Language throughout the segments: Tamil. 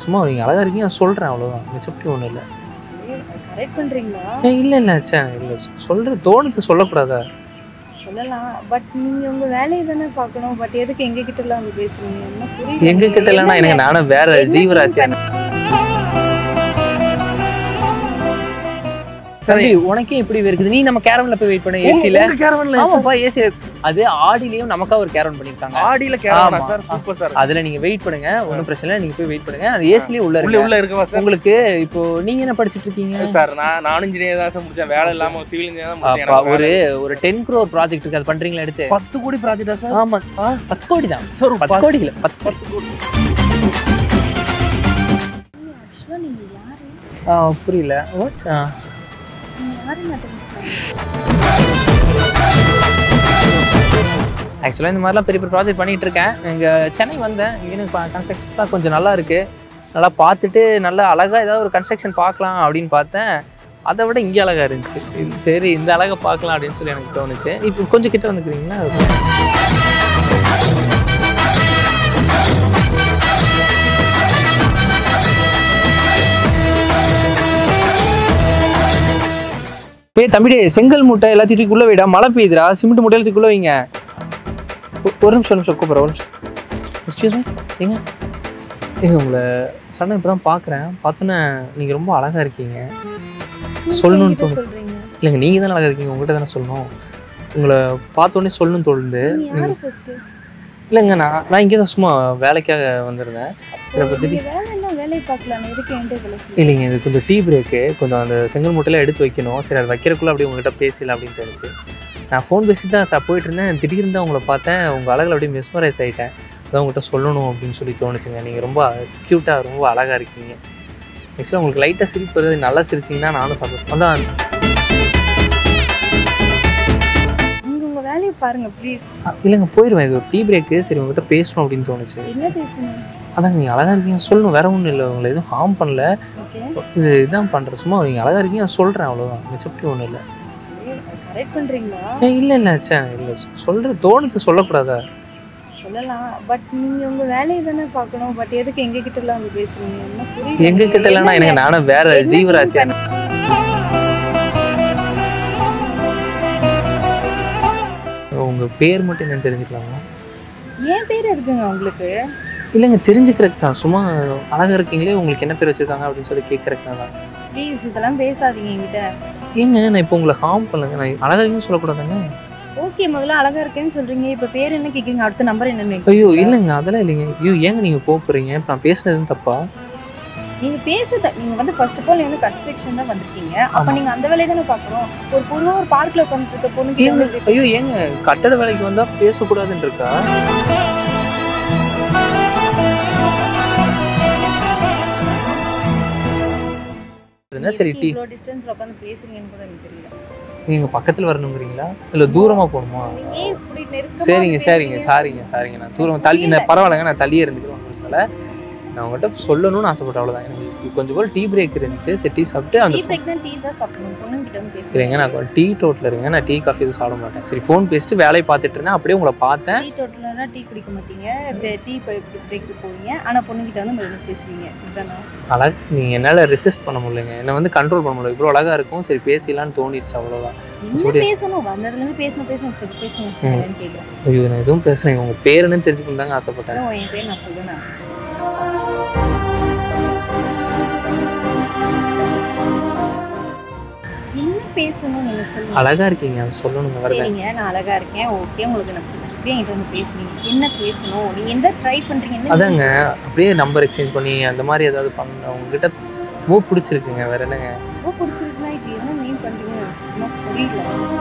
சும்மா அவங்க அழகா இருக்கீங்க நான் சொல்றேன் அவ்வளவுதான் மிச்சப்படி ஒன்றும் இல்லை கரெக்ட் பண்றீங்களா ஏய், இல்ல இல்ல சே இல்ல சொல்ற தோணுது சொல்லக்கூடாதா சொல்லலாம் பட் நீங்க உங்க வேலையை தானே பார்க்கணும் பட் எதுக்கு எங்க கிட்ட எல்லாம் வந்து பேசுறீங்க என்ன புரியல எங்க கிட்ட இல்லைன்னா எனக்கு நானும் வேற என்ன ஜீவராசியா சரி உனக்கே இப்படி இருக்குது நீ நம்ம கேரவன்ல போய் வெயிட் பண்ண ஏசில உங்க கேரவன்ல ஆமாப்பா ஏசி அது ஆடிலையும் நமக்கா ஒரு கேரவன் பண்ணிருக்காங்க ஆடியில கேரவனா ஆமா. சார் சூப்பர் சார் அதுல நீங்க வெயிட் பண்ணுங்க ஒன்றும் பிரச்சனை இல்லை நீங்க போய் வெயிட் பண்ணுங்க அது ஏசிலேயே உள்ள உள்ள இருக்கு உள்ள இருக்கவா சார் உங்களுக்கு இப்போ நீங்க என்ன படிச்சிட்டு இருக்கீங்க சார் நான் நானும் இன்ஜினியர் தான் சார் முடிச்சேன் வேலை இல்லாம சிவில் இன்ஜினியர் தான் முடிச்சேன் அப்பா, எனக்கு ஒரு வேலை- ஒரு டென் க்ரோர் ப்ராஜெக்ட் இருக்கு அது பண்றீங்களா எடுத்து பத்து கோடி ப்ராஜெக்டா சார் ஆமா பத்து கோடி தான் சார் பத்து கோடி இல்ல பத்து பத்து கோடி ஆக்சுவலா நீங்க யாரு ஆ, புரியல What? ஆ. நீங்க யாரு நான் தெரிஞ்சுக்கலாம் ஆக்சுவலாக இந்த மாதிரிலாம் பெரிய பெரிய ப்ராஜெக்ட் பண்ணிட்டு இருக்கேன் இங்கே சென்னை வந்தேன் இங்கே கன்ஸ்ட்ரக்ஷன்ஸ்லாம் கொஞ்சம் நல்லா இருக்கு நல்லா பார்த்துட்டு நல்லா அழகா ஏதாவது ஒரு கன்ஸ்ட்ரக்ஷன் பார்க்கலாம் அப்படின்னு பார்த்தேன் அதை விட இங்கே அழகா இருந்துச்சு இது சரி இந்த அழகை பார்க்கலாம் அப்படின்னு சொல்லி எனக்கு தோணுச்சு இப்போ கொஞ்சம் கிட்ட வந்துக்கிறீங்களா ஏய் தம்பிடே செங்கல் மூட்டை எல்லாத்தையும் தூக்கி உள்ள வைடா மழை பெய்யுதுடா சிமெண்ட் மூட்டை எல்லாத்தையும் உள்ள வைங்க ஒ- ஒரு நிமிஷம் ஒரு நிமிஷம் கூப்பிட்றேன் ஒரு நிமிஷம் எக்ஸ்கியூஸ் மீ ஏங்க ஏங்க உங்களை சடனாக இப்போ தான் பார்க்குறேன் பார்த்தோன்னே நீங்கள் ரொம்ப அழகாக இருக்கீங்க சொல்லணும்னு என்கிட்ட தோணுது. சொல்றீங்க இல்லைங்க நீங்கள் தானே அழகாக இருக்கீங்க உங்கள்கிட்ட தானே சொல்லணும் உங்களை பார்த்தோன்னே சொல்லணும்னு தோணுது நீங்க யாரு ஃபர்ஸ்ட் இல்லைங்க நான் நான் இங்கே தான் சும்மா வேலைக்காக வந்திருந்தேன் இதை பற்றி நீங்க வேலை என்ன வேலையை பார்க்கலாம் எதுக்கு என்கிட்ட வேலை செய்ய இல்லைங்க இது கொஞ்சம் டீ பிரேக்கு கொஞ்சம் அந்த செங்கல் மூட்டையில எடுத்து வைக்கணும் சரி அது வைக்கிறக்குள்ள அப்படியே உங்ககிட்ட பேசலாம் அப்படின்னு தோணுச்சு நான் ஃபோன் பேசிட்டு தான் சார் போயிட்டு இருந்தேன் திடீர்னு தான் உங்களை பார்த்தேன் உங்கள் அழகில் அப்படியே மிஸ்மரைஸ் ஆகிட்டேன் அதான் உங்கள்கிட்ட சொல்லணும் அப்படின்னு சொல்லி தோணுச்சுங்க நீங்கள் ரொம்ப க்யூட்டாக ரொம்ப அழகாக இருக்கீங்க ஆக்சுவலாக உங்களுக்கு லைட்டாக சிரிப்பு வருது நல்லா சிரிச்சிங்கன்னா நானும் சாப்பிடுவேன் அதான் நீங்க உங்க வேலையை பாருங்க ப்ளீஸ் அ, இல்லைங்க போயிடுவேன் இது ஒரு டீ பிரேக்கு சரி உங்கள்கிட்ட பேசணும் அப்படின்னு தோணுச்சு என்ன பேசணும் அதாங்க நீங்கள் அழகாக இருக்கீங்க சொல்லணும் வேற ஒன்றும் இல்லை உங்களை எதுவும் ஹார்ம் பண்ணல ஓகே இது இதான் பண்ணுறேன் சும்மா நீங்கள் அழகாக இருக்கீங்க நான் சொல்கிறேன் அவ்வளோதான் மிச்சப்படி ஒன்றும் இல்லை கரெக்ட் பண்றீங்களா ஏய், இல்ல இல்ல சே இல்ல சொல்ற தோணுது சொல்லக்கூடாதா சொல்லலாம் பட் நீங்க உங்க வேலையை தானே பார்க்கணும் பட் எதுக்கு எங்க கிட்ட எல்லாம் வந்து பேசுறீங்க என்ன புரியல எங்க கிட்ட இல்லைன்னா எனக்கு நானும் வேற என்ன ஜீவராசியா உங்க பேர் மட்டும் என்னன்னு தெரிஞ்சுக்கலாமா ஏன் பேர் இருக்குங்க உங்களுக்கு இல்லைங்க தெரிஞ்சுக்கிறதுக்கு தான் சும்மா அழகா இருக்கீங்களே உங்களுக்கு என்ன பேர் வச்சிருக்காங்க அப்படின்னு சொல்லி கேட்கறதுக்கு தான் ப்ளீஸ் இதெல்லாம் பேசாதீங்க என்கிட்ட ஏங்க நான் இப்போ உங்களை ஹார்ம் பண்ணுங்க நான் அழகா இருக்கீங்கன்னு சொல்லக்கூடாதுங்க ஓகே முதல்ல அழகா இருக்கேன்னு சொல்றீங்க இப்ப பேர் என்ன கேக்குறீங்க அடுத்த நம்பர் என்னன்னு ஐயோ இல்லைங்க அதெல்லாம் இல்லைங்க ஐயோ ஏங்க நீங்க போறீங்க இப்போ நான் பேசுனது எதுவும் தப்பா நீங்க பேசுத நீங்க வந்து ஃபர்ஸ்ட் ஆஃப் ஆல் நீங்க வந்து கன்ஸ்ட்ரக்ஷன் தான் வந்திருக்கீங்க அப்ப ஆமா. நீங்க அந்த வேலையை தானே பார்க்கணும் ஒரு பொதுவா ஒரு பார்க்ல உட்காந்துட்டு இருக்க பொண்ணு ஏங்க கிட்ட ஐயோ ஏங்க கட்டட வேலைக்கு வந்தா பேசக்கூடாதுன்னு இருக்கா இருந்தா சரி டீ இவ்வளோ டிஸ்டன்ஸ்ல உட்காந்து பேசுறீங்கன்னு கூட எனக்கு தெரியல நீங்க பக்கத்துல வரணுங்கிறீங்களா இல்ல தூரமா போகணுமா நீங்க ஏன் இப்படி நெருக்கமா சரிங்க வந்து சரிங்க பேசுறீங்க? சாரிங்க சாரிங்க நான் தூரம் தள்ளி நான் பரவாயில்லைங்க நான் தள்ளியே இருந்துக்கிறேன் ஒண்ணும் பிரச்சனை இல்லை. நான் உங்கள்கிட்ட சொல்லணும்னு ஆசைப்பட்டேன் அவ்வளோதான் எனக்கு கொஞ்சம் போல் டீ பிரேக் இருந்துச்சு சரி டீ சாப்பிட்டு அந்த டீ பிரேக் தான் டீ தான் சாப்பிடணும் பொண்ணு கிட்ட வந்து பேசுறீங்க இல்லைங்க நான் டீ டோட்டில் இருங்க நான் டீ காஃபி எதுவும் சாப்பிட மாட்டேன் சரி ஃபோன் பேசிட்டு வேலையை பார்த்துட்டு இருந்தேன் அப்படியே உங்களை பார்த்தேன் டீ டோட்டலா டீ குடிக்க மாட்டீங்க டீ பிரேக் போவீங்க ஆனா பொண்ணு கிட்ட வந்து மெதுவா பேசுவீங்க இதுதானா அழகு நீங்கள் என்னால் ரெசிஸ்ட் பண்ண முடியலைங்க என்னை வந்து கண்ட்ரோல் பண்ண முடியல இவ்வளோ அழகாக இருக்கும் சரி பேசிடலான்னு தோணிடுச்சு அவ்வளோதான் என்ன சொல்லு. பேசணும் வந்ததுல இருந்து பேசணும் பேசணும் சரி பேசுங்க ம். என்னன்னு கேக்குறேன் ஐயோ நான் எதுவும் பேசுகிறேன் உங்கள் பேர் என்னன்னு தெரிஞ்சுக்கணும் தாங்க ஆசைப்பட்டேன் அதான் என் பேர் நான் சொல்லுவேன் என்ன பேசணும் நீங்க சொல்லுங்க அழகாக இருக்கீங்க அதை சொல்லணுங்க வரல சரிங்க நான் அழகா இருக்கேன் ஓகே உங்களுக்கு நான் பிடிச்சிருக்கு என்கிட்ட வந்து பேசுறீங்க என்ன பேசணும் நீங்க எந்த ட்ரை பண்றீங்க என்ன அதாங்க அப்படியே நம்பர் எக்ஸ்சேஞ்ச் பண்ணி அந்த மாதிரி ஏதாவது பண்ண உங்ககிட்ட ரொம்ப பிடிச்சிருக்குங்க வேற என்னங்க ரொம்ப பிடிச்சிருக்குன்னா இது என்ன மீன் பண்றீங்க எனக்கு சுத்தமா புரியல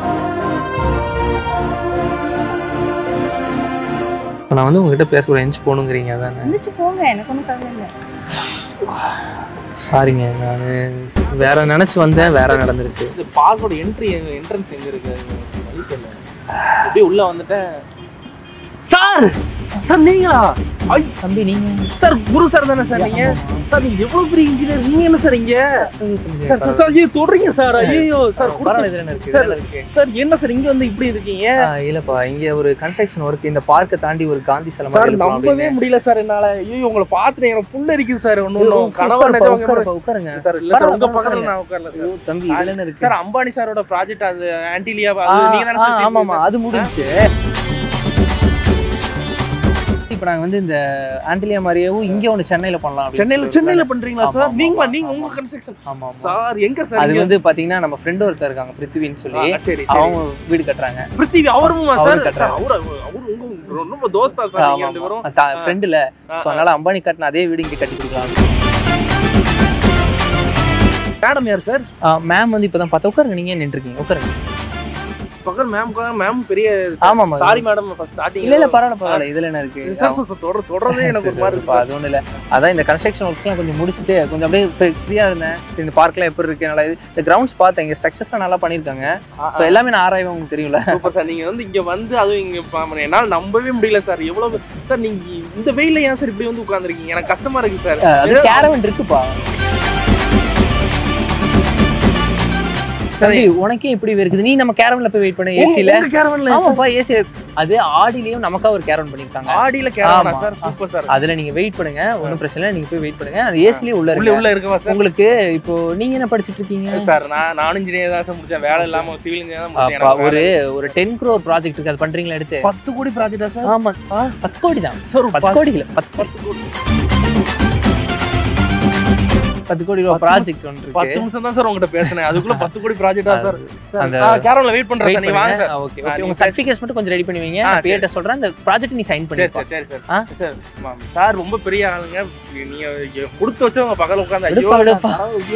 இப்போ நான் வந்து உங்ககிட்ட பேசக்கூட எஞ்சி போகணுங்கிறீங்க அதானே வந்துச்சு போங்க எனக்கு ஒன்றும் கவலை இல்லை சாரிங்க நான் வேற நினச்சி வந்தேன் வேற நடந்துருச்சு இந்த பார்க்கோட என்ட்ரி என்ட்ரன்ஸ் எங்க இருக்கு அது வழி தெரியல அப்படியே உள்ள வந்துட்டேன் சார் சார் நீங்களா ஐ தம்பி நீங்க சார் குரு சார் தானே சார் நீங்க சார் நீங்க எவ்வளவு பெரிய இன்ஜினியர் நீங்க என்ன சார் இங்க சார் சார் சார் ஐயோ தொடறீங்க சார் ஐயோ சார் கொடுத்து- பரவாயில்ல இதுல என்ன இருக்கு சார், இதுல இருக்கு சார் என்ன சார் இங்க வந்து இப்படி இருக்கீங்க ஆ, இல்லப்பா இங்க ஒரு கன்ஸ்ட்ரக்ஷன் ஒர்க் இந்த பார்க்கை தாண்டி ஒரு காந்தி சிலை சார் மாதிரி இருக்கும் நம்பவே அப்படின்னு. முடியல சார் என்னால ஐயோ உங்களை பார்த்துட்டு எனக்கு புல்ல இருக்குது சார் ஒண்ணு ஒண்ணும் உட்காருப்பா, கனவா நிஜமா உட்காருப்பா, உட்காருங்க சார் இல்ல சார் உங்க பரவாயில்ல, பக்கத்துல நான் உட்காரல சார் ஐயோ, தம்பி இதுல என்ன இருக்கு சார் அம்பானி சாரோட ப்ராஜெக்ட் அது ஆன்டிலியா ஆ, அது நீங்க தானே ஆ, சார் ஆமாமா அது முடிஞ்சுச்சு இப்போ நாங்க வந்து இந்த ஆண்டிலியா மாதிரியேவும் இங்க ஒண்ணு சென்னையில பண்ணலாம் அப்படின்னு சென்னையில சொல்லிட்டு சென்னையில பண்றீங்களா ஆமா, சார் ஆமா, நீங்களா ஆமா, நீங்க ஆமா. உங்க கன்ஸ்ட்ரக்ஷன் ஆமா ஆமா சார் எங்க சார் அது இங்க? வந்து பாத்தீங்கன்னா நம்ம ஃப்ரெண்ட் ஒருத்தர் இருக்காங்க பிருத்திவின்னு சொல்லி ஆ, சரி சரி அவங்க வீடு கட்டுறாங்க பிருத்திவி அவருமா அவரு சார் கட்டுறாரு. சார் அவரு அவரு உங்க ரொம்ப தோஸ்தா சார் நீங்க ரெண்டு பேரும் ஃப்ரெண்டுல ஸோ அதனால அம்பானி கட்டின அதே வீடு இங்க கட்டி கொடுக்கலாம் மேடம் யார் சார் மேம் வந்து இப்பதான் பார்த்தா உட்காருங்க நீங்க நின்று இருக்கீங்க உட்காருங்க பக்கத்து மேம் மேம் பெரிய ஆமா ஆமா சாரி மேடம் ஃபர்ஸ்ட் ஸ்டார்டிங் இல்ல இல்ல பரவாயில்ல பரவாயில்ல இதுல என்ன இருக்கு சார் சார் சார் தொடர் தொடர்றதே எனக்கு ஒரு மாதிரி இருக்கு அப்பா, சார் அது ஒண்ணும் இல்ல அதான் இந்த கன்ஸ்ட்ரக்ஷன் ஒர்க்ஸ்லாம் கொஞ்சம் முடிச்சுட்டு கொஞ்சம் அப்படியே ஃப்ரீயா இருந்தேன் சரி, இந்த பார்க்லாம் எப்படி இருக்கு நல்லா இது- இந்த கிரவுண்ட்ஸ் பார்த்தேன் இங்க ஸ்ட்ரக்சர்ஸ்லாம் நல்லா பண்ணிருக்காங்க ஸோ எல்லாமே நான் ஆராய்வேன் உங்களுக்கு தெரியும்ல சூப்பர் சார் நீங்க வந்து இங்க வந்து அதுவும் இங்க பா- என்னால நம்பவே முடியல சார் எவ்வளவு சார் நீங்க இந்த வெயில்ல ஏன் சார் இப்படி வந்து உட்கார்ந்திருக்கீங்க எனக்கு கஷ்டமா இருக்கு சார் அது கேரவன் இருக்குப்பா சரி உனக்கே இப்படி இருக்குது நீ நம்ம கேரவன்ல போய் வெயிட் பண்ண ஏசில உங்க கேரவன்ல ஆமாப்பா ஏசி அது ஆடிலையும் நமக்கா ஒரு கேரவன் பண்ணிருக்காங்க ஆடியில கேரவனா ஆமா. சார் சூப்பர் சார் அதுல நீங்க வெயிட் பண்ணுங்க ஒன்றும் பிரச்சனை இல்லை நீங்க போய் வெயிட் பண்ணுங்க அது ஏசிலேயே உள்ள உள்ள இருக்கு உள்ள இருக்கவா சார் உங்களுக்கு இப்போ நீங்க என்ன படிச்சிட்டு இருக்கீங்க சார் நான் நானும் இன்ஜினியர் தான் சார் முடிச்சேன் வேலை இல்லாம சிவில் இன்ஜினியர் தான் முடிச்சேன் அப்பா, எனக்கு ஒரு வேலை- ஒரு டென் க்ரோர் ப்ராஜெக்ட் இருக்கு அது பண்றீங்களா எடுத்து பத்து கோடி ப்ராஜெக்டா சார் ஆமா பத்து கோடி தான் சார் ஒரு பத்து கோடி இல்ல பத்து பத்து கோடி பத்து கோடி ரூபா ப்ராஜெக்ட் ஒன்று பத்து இருக்கு நிமிஷம் தான் சார் உங்ககிட்ட பேசினேன் அதுக்குள்ள பத்து கோடி ப்ராஜெக்டா சார் அந்த கேரவன்ல வெயிட் பண்றேன் வெயிட் சார் நீங்க வாங்க சார் ஓகே ஆ, ஓகே நீங்க உங்க சர்டிஃபிகேட்ஸ் மட்டும் கொஞ்சம் ரெடி பண்ணி வைங்க ஆ, நான் பேட்ட சொல்றேன் அந்த ப்ராஜெக்ட் நீ சைன் சரி பண்ணிப்பா சார் சரி சார் ஆ? சார் ஆமாம். சார் ரொம்ப பெரிய ஆளுங்க நீங்க இங்க கொடுத்து வச்சவங்க பக்கத்துல உட்கார்ந்து ஐயோ விடுப்பா, விடுப்பா. ஐயோ.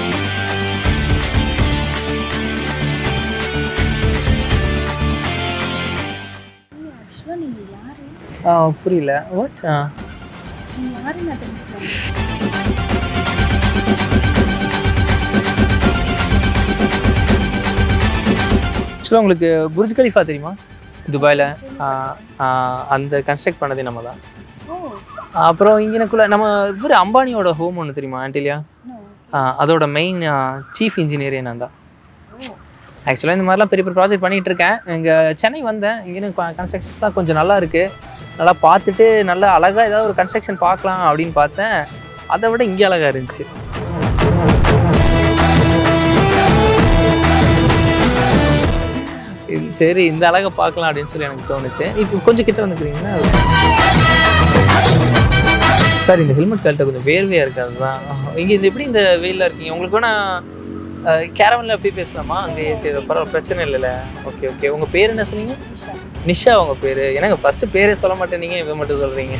ஆக்சுவலாக நீங்கள் யாரு புரியல வாட் நீங்கள் யாரு நான் தெரிஞ்சுக்கலாம் ஆக்சுவலாக உங்களுக்கு புர்ஜ் கலிஃபா தெரியுமா துபாயில் அந்த கன்ஸ்ட்ரக்ட் பண்ணதே நம்ம தான் ஓ அப்புறம் இங்கனக்குள்ள நம்ம இவர் அம்பானியோட ஹோம் ஒன்று தெரியுமா ஆன்டிலியா no. அதோட மெயின் சீஃப் இன்ஜினியரே நான் தான் ஆக்சுவலாக இந்த மாதிரிலாம் பெரிய பெரிய ப்ராஜெக்ட் பண்ணிட்டு இருக்கேன் இங்கே சென்னை வந்தேன் இங்கே கன்ஸ்ட்ரக்ஷன்ஸ்லாம் கொஞ்சம் நல்லா இருக்கு நல்லா பார்த்துட்டு நல்லா அழகாக ஏதாவது ஒரு கன்ஸ்ட்ரக்ஷன் பார்க்கலாம் அப்படின்னு பார்த்தேன் அதை விட இங்கே அழகாக இருந்துச்சு இது சரி இந்த அழகை பார்க்கலாம் அப்படின்னு சொல்லி எனக்கு தோணுச்சு இப்போ கொஞ்சம் கிட்ட வந்துக்கிறீங்கன்னா சார் இந்த ஹெல்மெட் கழட்ட கொஞ்சம் வேர்வையாக இருக்கு அதுதான் இங்கே இந்த எப்படி இந்த வெயிலில் இருக்கீங்க உங்களுக்கு வேணா கேரவனில் எப்படி பேசலாமா அங்கே ஏசி பரவாயில்ல பிரச்சனை இல்லைல்ல ஓகே ஓகே உங்கள் பேர் என்ன சொன்னீங்க நிஷா நிஷா உங்க பேர் எனக்கு ஃபர்ஸ்ட் பேரே சொல்ல மாட்டேனீங்க இவ மட்டும் சொல்றீங்க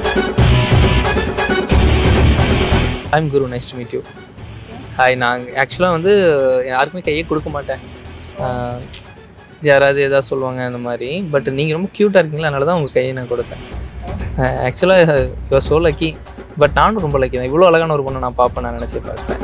I'm Guru nice to meet you hi நான் ஆக்சுவலாக வந்து யாருக்குமே கையே கொடுக்க மாட்டேன் ஆஹ் யாராவது ஏதாவது சொல்லுவாங்க அந்த மாதிரி பட் நீங்கள் ரொம்ப க்யூட்டாக இருக்கீங்களா அதனால தான் உங்கள் கையை நான் கொடுத்தேன் ஆக்சுவலாக யுவர் சோ லக்கி பட் நானும் ரொம்ப லக்கி தான் இவ்வளோ அழகான ஒரு பொண்ணை நான் பார்ப்பேன் நான் நினச்சி பார்ப்பேன்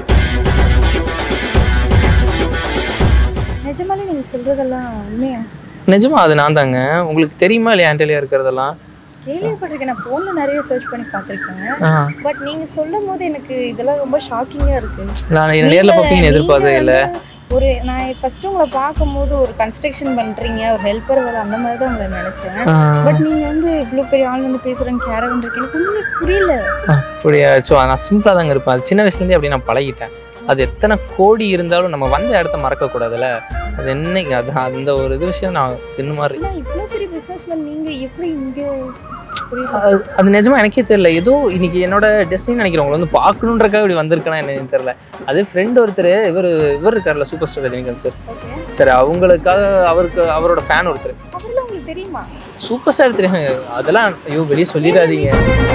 நிஜமாலே நீங்கள் சொல்கிறதெல்லாம் உண்மையா நிஜமா அது நான் தாங்க உங்களுக்கு தெரியுமா இல்லையா ஆண்டலியா இருக்கிறதெல்லாம் கேள்விப்பட்டிருக்கேன் நான் ஃபோனில் நிறைய சர்ச் பண்ணி பார்த்துருக்கேன் ஆ பட் நீங்கள் சொல்லும் போது எனக்கு இதெல்லாம் ரொம்ப ஷாக்கிங்காக இருக்கு நான் என்ன நேரில் பார்ப்பீங்கன்னு எதிர்பார்த்தே இல்லை ஒரு நான் ஃபர்ஸ்ட் உங்களை பார்க்கும்போது ஒரு கன்ஸ்ட்ரக்ஷன் பண்றீங்க ஒரு ஹெல்ப்பர் வேலை அந்த மாதிரி தான் உங்களை நினைச்சேன் பட் நீங்க வந்து இவ்வளோ பெரிய ஆள் வந்து பேசுறேன் கேரவன் இருக்கு எனக்கு ஒண்ணுமே புரியல அப்படியா ஸோ நான் சிம்பிளாக தாங்க இருப்பேன் அது சின்ன வயசுலேருந்தே அப்படி நான் பழகிட்டேன் அது எத்தனை கோடி இருந்தாலும் நம்ம வந்த இடத்த மறக்கக்கூடாதுல்ல அது என்னைக்கு அது அந்த ஒரு இது விஷயம் நான் இந்த மாதிரி ஆனா இவ்வளோ பெரிய பிஸ்னஸ்மேன் நீங்க எப்படி இங்க புரியல அது அது நிஜமா எனக்கே தெரியல ஏதோ இன்னைக்கு என்னோட டெஸ்டினி நினைக்கிறேன் உங்களை வந்து பார்க்கணுன்றக்காக இப்படி வந்திருக்கேனா என்னன்னு தெரியல அது ஃப்ரெண்ட் ஒருத்தர் இவர் இவர் இருக்கார்ல super star Rajinikanth sir okay சரி அவங்களுக்காக அவருக்கு அவரோட ஃபேன் ஒருத்தர் அவரெல்லாம் உங்களுக்கு தெரியுமா சூப்பர் ஸ்டார் தெரியும் அதெல்லாம் ஐயோ வெளியே சொல்லிடாதீங்க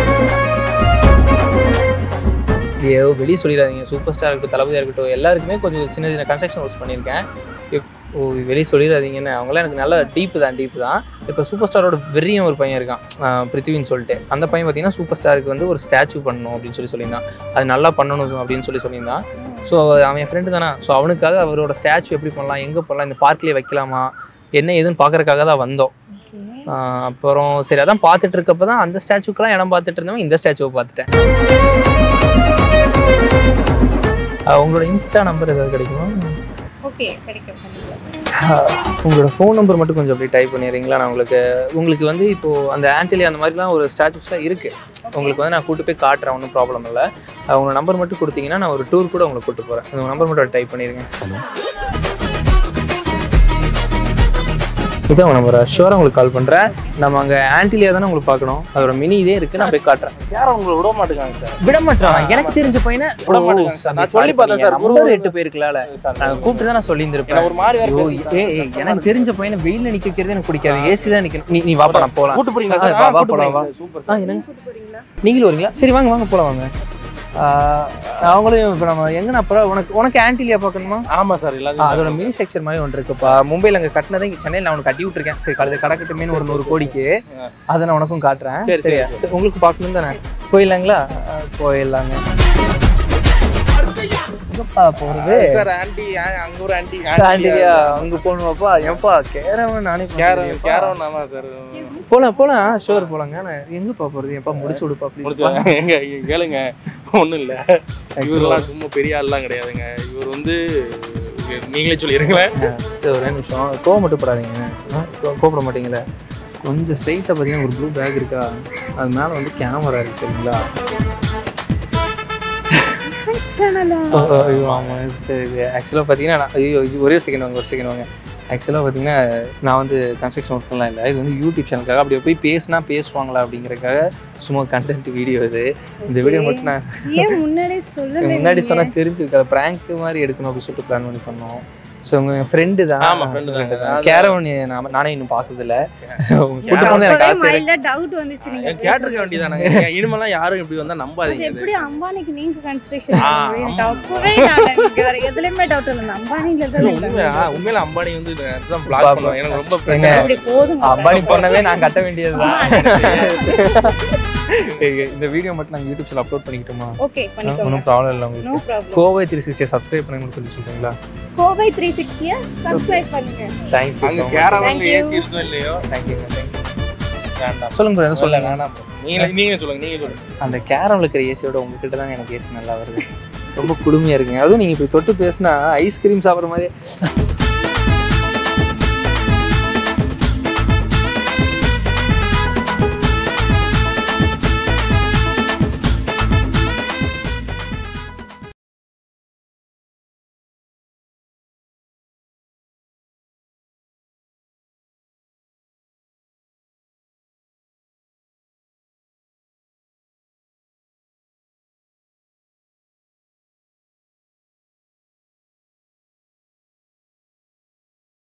ஐயோ வெளியே சொல்லிடாதீங்க சூப்பர் ஸ்டார் இருக்கட்டும் தளபதியாக இருக்கட்டும் எல்லாருக்குமே கொஞ்சம் சின்ன சின்ன கன்ஸ்ட்ரக்ஷன் ஒர்க்ஸ் பண்ணியிருக்கேன் இப்- ஓ வெளியே சொல்லிடாதீங்கன்னு அவங்களாம் எனக்கு நல்ல டீப்பு தான் டீப்பு தான் இப்போ சூப்பர் ஸ்டாரோட வெறியும் ஒரு பையன் இருக்கான் ஆஹ் பிருத்திவின்னு சொல்லிட்டு அந்த பையன் பார்த்தீங்கன்னா சூப்பர் ஸ்டாருக்கு வந்து ஒரு ஸ்டாச்சு பண்ணணும் அப்படின்னு சொல்லி சொல்லியிருந்தான் அது நல்லா பண்ணணும் அப்படின்னு சொல்லி சொல்லியிருந்தான் ஸோ அவன் என் ஃப்ரெண்டு தானே ஸோ அவனுக்காக அவரோட ஸ்டாச்சு எப்படி பண்ணலாம் எங்கே பண்ணலாம் இந்த பார்க்லேயே வைக்கலாமா என்ன ஏதுன்னு பார்க்கறதுக்காக தான் வந்தோம் ஓகே ஆஹ் அப்புறம் சரி அதான் பார்த்துட்டு இருக்கப்ப தான் அந்த ஸ்டாச்சுக்கெல்லாம் இடம் பார்த்துட்டு இருந்தவன் இந்த ஸ்டாச்சுவை பார்த்துட்டேன் ஆஹ் உங்களோட இன்ஸ்டா நம்பர் ஏதாவது கிடைக்குமா ஓகே கிடைக்கும் கண்டிப்பா. உங்களோட ஃபோன் நம்பர் மட்டும் கொஞ்சம் அப்படி டைப் பண்ணிடுறீங்களா நான் உங்களுக்கு உங்களுக்கு வந்து இப்போ அந்த ஆன்டிலி அந்த மாதிரிலாம் ஒரு ஸ்டாச்சுஸ்லாம் இருக்கு உங்களுக்கு வந்து நான் கூட்டு போய் காட்டுறேன் ஒன்றும் ப்ராப்ளம் இல்லை உங்க நம்பர் மட்டும் கொடுத்தீங்கன்னா நான் ஒரு டூர் கூட உங்களுக்கு கூட்டு போகிறேன் உங்கள் நம்பர் மட்டும் டைப் பண்ணிடுங்க இதான் உங்க நம்பர் ஷுவராக உங்களுக்கு கால் பண்ணுறேன் நம்ம அங்கே ஆன்டிலியா தானே உங்களுக்கு பார்க்கணும் அதோட மினி இதே இருக்கு நான் போய் காட்டுறேன் யாரும் உங்களை விட மாட்டேங்காங்க சார் விட மாட்டேன் எனக்கு தெரிஞ்ச பையனை விட மாட்டேங்காங்க சார். நான் சொல்லி பார்த்தேன் சார். நம்பர் எட்டு போயிருக்கலாம்ல சார் நான் கூப்பிட்டு தான் நான் என்ன சொல்லியிருந்திருப்பேன் ஒரு மாதிரி வேற ஐயோ, பேசுறீங்க. ஏய், ஏய், எனக்கு தெரிஞ்ச பையனை வெயில்ல நிக்க வைக்கிறது எனக்கு பிடிக்காது ஏசி தான் நிக்கணும் நீ நீ வாப்பா நான் போலாம் கூட்டு போறீங்களா ஆ, சார்? வா, ஆ, வா, கூட்டு போலாம், போறீங்க வா. சார். சூப்பர் ஆ சார். என்னங்க கூட்டு போறீங்களா நீங்களும் வரீங்களா சரி வாங்க வாங்க போலாம் வாங்க ஆ, அவங்களையும் இப்போ நம்ம எங்கண்ணா அப்புறம் உனக்கு உனக்கு ஆன்டிலியா பார்க்கணுமா ஆமா சார் ஆ, எல்லாத்தையும் அதோட மினி ஸ்ட்ரக்சர் மாதிரி ஒன்று இருக்குப்பா மும்பையில் அங்கே கட்டினதை இங்கே சென்னையில் நான் உனக்கு கட்டி விட்டுருக்கேன் சரி கழுது கடக்கட்டுமேனு ஒரு நூறு கோடிக்கு ஆ. அதை நான் உனக்கும் காட்டுறேன் சரி, சரி, சரியா சரி உங்களுக்கு பார்க்கணும் தானே போயிடலாங்களா ஆ, போயிடலாங்க எங்கப்பா போகிறது சார் ஆன்டி அங்க ஒரு ஆன்டி ஆண்டிலியா அங்க போகணுமாப்பா ஏன்பா கேரவன் நானே கேரம் கேரவன் கேரம் ஆமா சார் போலாம் போலாம் ஷோர் போலாங்க நான் எங்கப்பா போறது எப்பா முடிச்சு விடுப்பா முடிச்சு ப்ளீஸ் எங்க இங்க கேளுங்க ஒண்ணும் இல்ல இவரெல்லாம் சும்மா பெரிய ஆள்லாம் கிடையாதுங்க இவர் வந்து நீங்களே சொல்லிடுங்களேன் சரி ஒரே நிமிஷம் கோவம் மட்டும் படாதீங்க ஆ, கோ- கோவப்பட மாட்டீங்களே கொஞ்சம் ஸ்ட்ரைட்டாக பார்த்தீங்கன்னா ஒரு ப்ளூ பேக் இருக்கா அது மேலே வந்து கேமரா இருக்கு சரிங்களா சேனலா ஐயோ ஆமாம் சரி ஆக்சுவலாக பார்த்தீங்கன்னா நான் ஐயோ இது ஒரே செகண்ட் வாங்க ஒரு செகண்ட் வாங்க ஆக்சுவலாக பார்த்தீங்கன்னா நான் வந்து கன்ஸ்ட்ரக்ஷன் ஒர்க்லாம் இல்லை இது வந்து யூடியூப் சேனலுக்காக அப்படியே போய் பேசினா பேசுவாங்களா அப்படிங்கிறதுக்காக சும்மா கண்டென்ட் வீடியோ இது இந்த வீடியோ மட்டும் நான் ஏன் முன்னாடியே சொல்லல முன்னாடி நீங்க? சொன்னா தெரிஞ்சிருக்காது ப்ராங்க் மாதிரி எடுக்கணும் அப்படின்னு சொல்லிட்டு பிளான் பண்ணி பண்ணோம் ஸோ உங்க ஃப்ரெண்டு தான் ஆமா, friend தான். கேரவன் நான் நானே இன்னும் பார்த்ததில்ல உங்க கூட்டு போனது எனக்கு அப்பவே ஆசை இருக்கு. mind ல doubt வந்துச்சு நீங்க கேட்டிருக்க வேண்டியதானே இனிமெல்லாம் யாரும் இப்படி வந்தா அது நம்பாதீங்க எப்படி அம்பானிக்கு நீங்க கன்ஸ்ட்ரக்ஷன் ஆ, அப்பவே நான் எனக்கு வேற எதுலயுமே டவுட் இல்லை அம்பானில அது தான் உண்மையா உண்மையில அம்பானி வந்து தான் பிளாக் பண்ணுவாங்க எனக்கு ரொம்ப பிரச்சனை ஏங்க, அப்படி போதும் அம்பானி பொண்ணவே நான் கட்ட வேண்டியதுதான் ஏய், இந்த வீடியோ மட்டும் நாங்கள் யூடியூப் சேனல் அப்லோட் பண்ணிக்கிட்டோமா ஓகே பண்ணிக்கோங்க ஒன்றும் ப்ராப்ளம் இல்லை உங்களுக்கு no problem Kovai three sixty subscribe பண்ணி சொல்லி சொல்றீங்களா கோவை த்ரீ சிக்ஸ்டியா சப்ஸ்கிரைப் பண்ணுங்க தேங்க்யூ அங்க ஸோ கேரவன்ல Thank you. ஏசி இருக்கோ இல்லையோ தேங்க்யூங்க தேங்க்யூ வேண்டாம் சொல்லுங்க bro, எதுவும் சொல்ல சொல்லுங்க வேணாம் நீங்க நீங்க சொல்லுங்க நீங்க சொல்லுங்க அந்த கேரம்ல இருக்கிற ஏசியோட உங்ககிட்ட தாங்க எனக்கு ஏசி நல்லா வருது ரொம்ப குளுமையா இருக்குங்க அதுவும் நீங்க இப்படி தொட்டு பேசினா ஐஸ்கிரீம் சாப்பிட்ற மாதிரி